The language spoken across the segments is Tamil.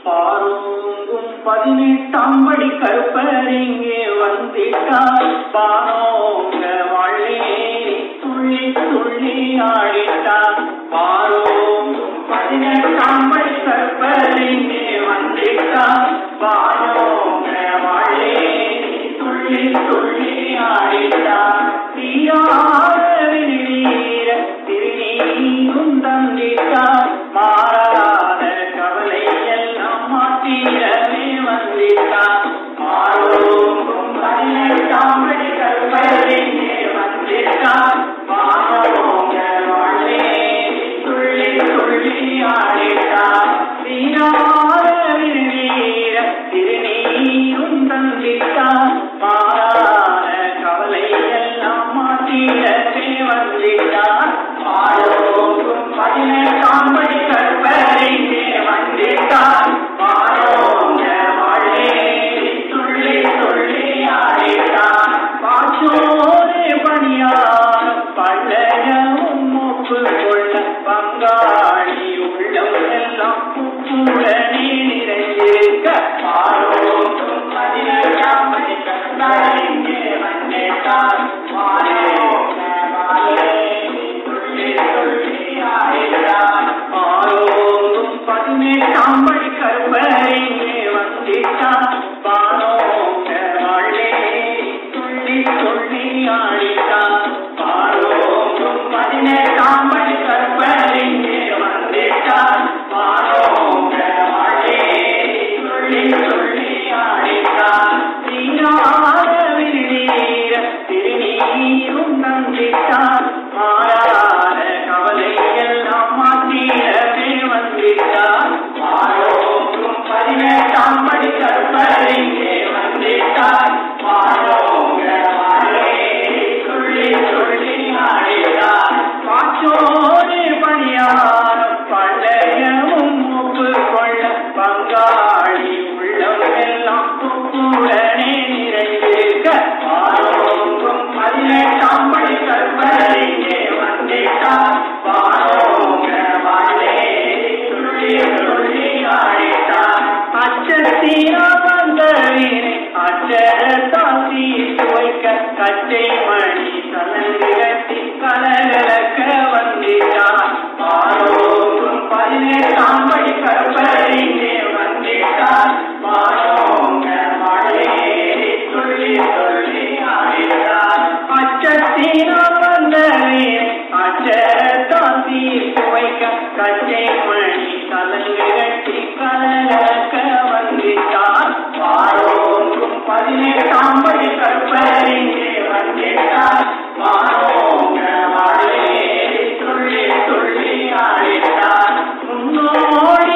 பாரோங்கும் பதினெட்டாம் படி கருப்பர் இங்கே வந்திட்டார் பாரோங்க வள்ளேறி துள்ளி துள்ளி ஆடிட்டார் பாரோங்கும் பதினெட்டாம் படி கருப்பர் இங்கே வந்திட்டார் பாரோங்க வள்ளேறி துள்ளி துள்ளி ஆடிட்டார் தீராத வீர திருநீரும் தந்திட்டார் மாறாத கவலை எல்லாம் மாற்றிடவே வந்திட்டார் மாறோங்கும் பதினெட்டாம் படி கற்பழிங்கே வந்திட்டார் மாறோங்க வாழ்வே துள்ளி துள்ளி ஆடிட்டார் தீராத வீர திருநீரும் தந்திட்டார் மாறாத கவலை எல்லாம் மாற்றிடவே வந்திட்டார் மாறோங்கும் பதினெட்டாம் படி கற்பழிங்கே வந்திட்டார் மாறோங்க வாழ்வே துள்ளி துள்ளி ஆடிட்டார் பாச்சோரே பணியார் பழையவும் ஒப்பு கொள்ள பங்காளி உள்ளம் எல்லாம் உப்புடனே நிறைந்திருக்க மாறோங்கும் பதினெட்டாம் படி கற்பழிங்கே வந்திட்டார் மாறோங்க வாழ்வே துள்ளி துள்ளி ஆடிட்டார் ஆரோங்கும் பதினெட்டாம் படி கற்பழிங்கே வந்திட்டார் பாரோங்க வாழ்வே துள்ளி துள்ளி ஆடிட்டார் பாரோங்கும் பதினெட்டாம் படி கற்பழிங்கே வந்திட்டார் பாரோங்க வாழ்வே துள்ளி துள்ளி ஆடிட்டார் தீராத வீர திருநீரும் நந்திட்டார் மாறாத கவலை எல்லாம் மாற்றிடவே வந்திட்டார் மாறோங்கும் பதினெட்டாம் படி கற்பழிங்கே வந்திட்டார் மாறோங்க வாழ்வே துள்ளி துள்ளி ஆடிட்டார் பாச்சோரே பணியாரம் பழையவும் ஒப்பு கொள்ள பங்காளி உள்ளம் எல்லாம் உப்புடனே நிறைந்திருக்க மாறோங்கும் பதினெட்டாம் படி கற்பழிங்கே வந்திட்டார் மாறோங்க வாழ்வே துள்ளி துள்ளி ஆடிட்டார் அச்சத்தீரா வந்தவீனை அச்சரத்தால் தீர்த்து வைக்க கச்சை மணி சலங்கு கட்டி கலகலக்க வந்திட்டார் மாறோங்கும் பதினெட்டாம் படி கற்பழிங்கே வந்திட்டார் மாறோங்க வாழ்வே துள்ளி துள்ளி ஆடிட்டார் அச்சத்தினால் வந்தவே அச்சரத்தால் தீர்த்து வைக்க கச்சை மணி சலங்கு கட்டி கலகலக்க வந்திட்டார் மாறோங்கும் பதினெட்டாம் படி கற்பழிங்கே வந்திட்டார் மாறோங்க வாழ்வே துள்ளி துள்ளி ஆடிட்டார் முன்னோடி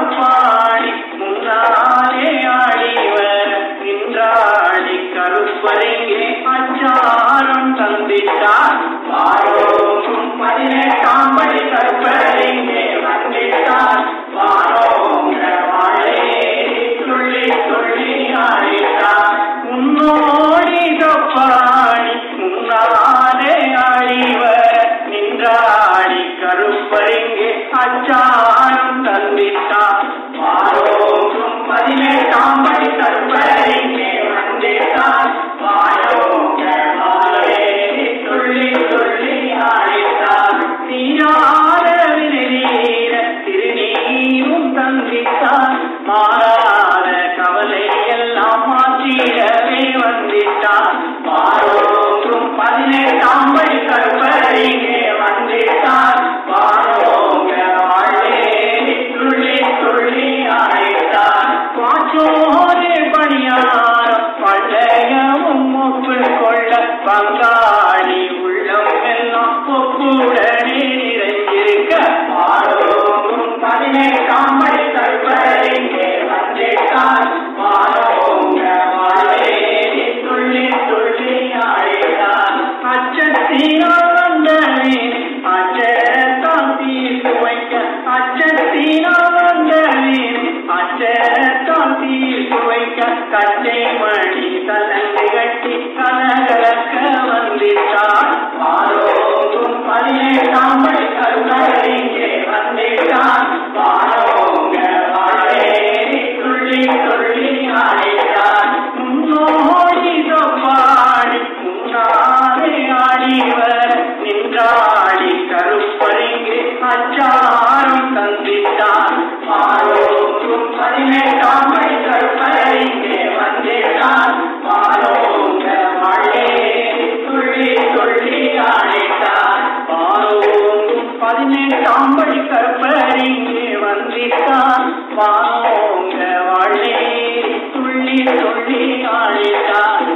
பாடி முன்னாலே ஆடிவர் நின்றாடி கருப்பறிங்கே அச்சாரம் தந்திட்டார் மாறோங்கும் பதினெட்டாம் படி கற்பழிங்கே வந்திட்டார் மாறோங்க வாழே துள்ளி துள்ளி ஆடிட்டார் முன்னோடி பாடி முன்னாலே ஆடிவர் நின்றாடி கருப்பறிங்கே அச்சாரம் தந்திட்டார் மாறோங்கும் பதினெட்டாம் படி கற்பழிங்கே வந்திட்டார் மாறோங்க வாழே துள்ளி துள்ளி ஆடிட்டார் தீராத விரைவீர திருநீரும் தந்திட்டார் மாறாத கவலை எல்லாம் மாற்றிடவே வந்திட்டார் மாறோங்கும் பதினெட்டாம் படி கற்பழிங்கே வந்திட்டார் மாறோங்க வாழ்வே துள்ளி துள்ளி ஆடிட்டார் பாச்சோரே பணியாரம் பழையவும் ஒப்பு கொள்ள பங்காளி உள்ளம் எல்லாம் ஒப்புடனே நிறைந்திருக்க மாறோங்கும் பதினெட்டாம் படி கற்பழிங்கே வந்திட்டார் மாறோங்க வாழ்வே துள்ளி துள்ளி ஆடிட்டார் அச்சத்தினால் வந்தவே அச்சத்தான் தீர்த்து வைக்க அச்சத்தினால் வந்தவே அச்சத்தான் தீர்த்து வைக்க கச்சை மணி தலங்கு கட்டி கலகலக்க வந்திட்டார் மாறோங்கும் பதினெட்டாம் படி கருணை இங்கே வந்திட்டார் மாறோங்க வாழ்வே அச்சாரம் தந்திட்டான் ஆரோக்கும் பதினெட்டாம் படி கற்பனைங்கே வந்திட்டான் பாரோங்க மழை துள்ளி துள்ளி ஆடிட்டான் பாரோங்கும் பதினெட்டாம் படி கற்பனைங்கே வந்திட்டான் பாரோங்க மழை துள்ளி துள்ளி ஆடிட்டான்